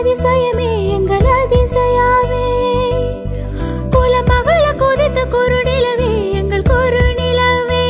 அதிசயமே எங்கள் அதிசயாவே குலமகள கொதித்த குறுநிலவே எங்கள் குறுநிலவே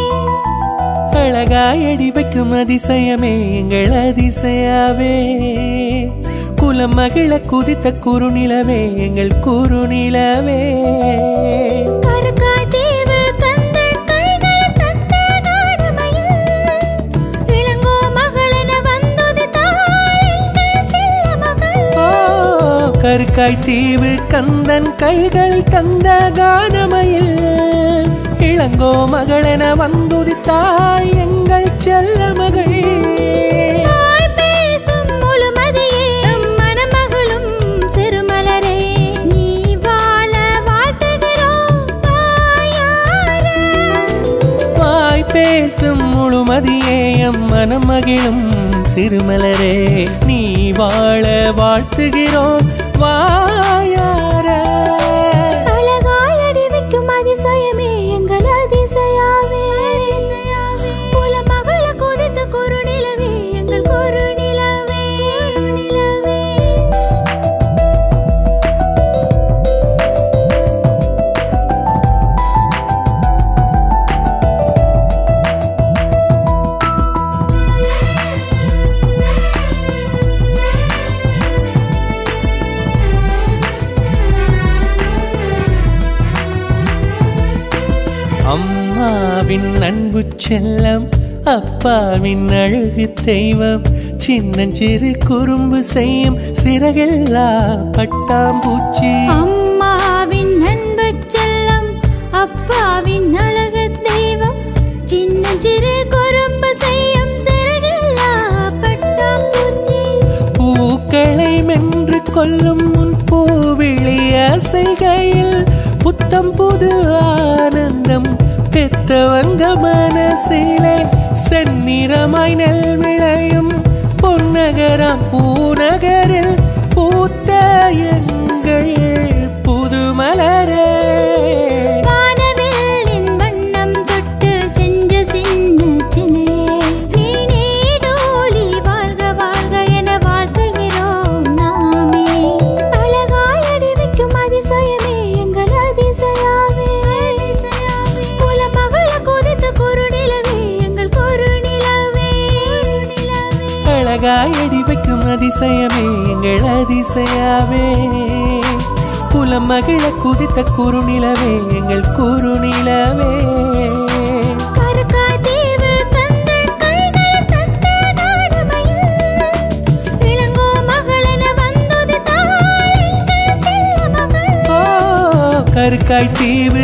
அழகாயடி வைக்கும் அதிசயமே எங்கள் அதிசயாவே குலம் மகிழ குதித்த குறுநிலவே எங்கள் குறுநிலவே கருக்காய் தீவு கந்தன் கைகள் தந்த கானமையில் இளங்கோ மகளென வந்துதித்தாள் எங்கள் செல்ல மகள் ஓ கருக்காய் தீவு கந்தன் கைகள் தந்த கானமையில் இளங்கோ மகளென வந்துதித்தாய் எங்கள் செல்ல மகள் தாய் பேசும் முழுமதியே எம் மணமகளும் சிறுமலரே நீ வாழ வாழ்த்துகிறோம் தாயாரே வாய் பேசும் முழுமதியே எம் மனம் மகிழும் சிறுமலரே நீ வாழ வாழ்த்துகிறோம் வாயார அழகாய் அடிவிக்கும் அதிசயமே எங்கள் அதிசயாவே குலமகள கொதித்த குறுநிலவே எங்கள் குறுநிலவே நிலவே அம்மாவின் அன்பு செல்லம் அப்பாவின் அழகு தெய்வம் சின்னஞ்சிறு குறும்பு செய்யும் சிறகில்லா பட்டாம்பூச்சி அம்மாவின் அன்பு செல்லம் அப்பாவின் அழகு தெய்வம் சின்ன சிறு குறும்பு செய்யும் சிறகில்லா பட்டாம்பூச்சி பூக்களை மென்று கொல்லும் முன் பூவிழி அசைகையில் புத்தம் புது ஆனந்தம் பெத்தவங்க மனசிலே செந்நிறமாய் நெல் விளையும் பொன்னகரம் பூநகரில் பூத்த எங்கள் புது மலரே வானவில்லின் வண்ணம் தொட்டு செஞ்ச சின்ன சிலையே நீ நீடோழி வாழ்க வாழ்க என வாழ்த்துகிறோம் நாமே அழகாய் அடிவிக்கும் அதிசயமே எங்கள் அதிசயாவே குலமகள கொதித்த குறுநிலவே எங்கள் குறுநிலவே அழகாயடி வைக்கும் அதிசயமே எங்கள் அதிசயாவே குலம் மகிழ குதித்த குறுநிலவே எங்கள் குறுநிலவே கருக்காய் தீவு கந்தன் கைகள் தந்த கானமையில் இளங்கோ மகளென வந்துதித்தாள் எங்கள் செல்ல மகள் ஓ கருக்காய் தீவு